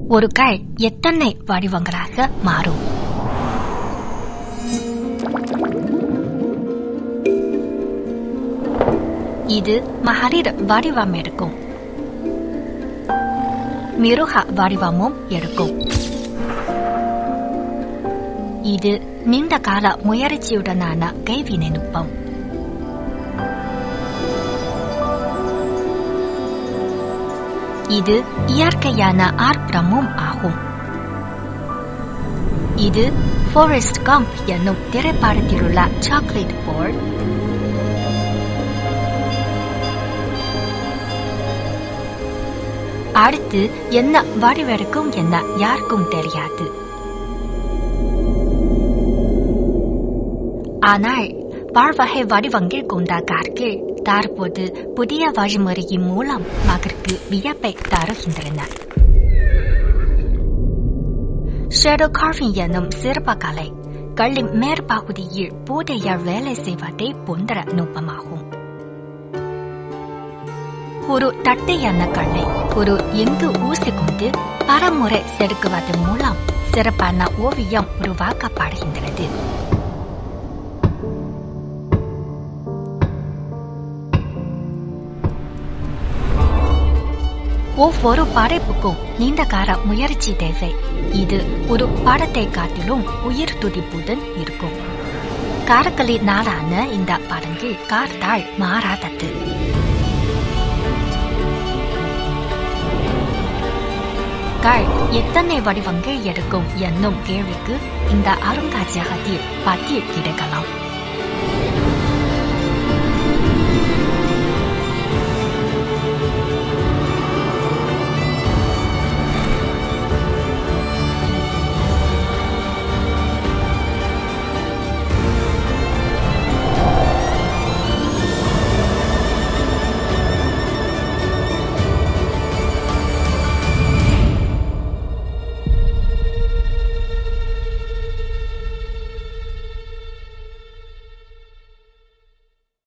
ஒரு கல் எத்தனை வடிவங்களாக மாறும் இது மகளிர் வடிவம் எடுக்கும் மிருக வடிவமும் எடுக்கும் இது நீண்ட கால முயற்சியுடனான கைவினை நுட்பம் இது இயற்கையான ஆர்ப்பரமும் ஆகும் இது ஃபாரஸ்ட் கம்ப் என்னும் திரைப்படத்திலுள்ள சாக்லேட் போல் அடுத்து என்ன வடிவெடுக்கும் என்ன யாருக்கும் தெரியாது ஆனால் வாழ்வகை வடிவங்கள் கொண்ட கார்கள் தற்போது புதிய வழிமுறையின் மூலம் மகற்கு வியப்பை தருகின்றன ஷேடோ கார்விங் என்னும் சிறப்பு கலை கல்லின் மேற்பகுதியில் புதிய வேலை செய்வதை போன்ற நுட்பமாகும் ஒரு தட்டையான கல்லை ஒரு எங்கு ஊசி கொண்டு பலமுறை செதுக்குவதன் மூலம் சிறப்பான ஓவியம் உருவாக்கப்படுகின்றது ஒவ்வொரு படைப்புக்கும் நீண்ட கால முயற்சி தேவை இது ஒரு படத்தை காட்டிலும் உயிர் துடிப்புடன் இருக்கும் காரக்களின் நாளான இந்த படங்கள் கார்த்தால் மாறாதது கால் எத்தனை வடிவங்கள் எடுக்கும் என்னும் கேள்விக்கு இந்த அருங்காட்சியகத்தில் பதில் கிடைக்கலாம்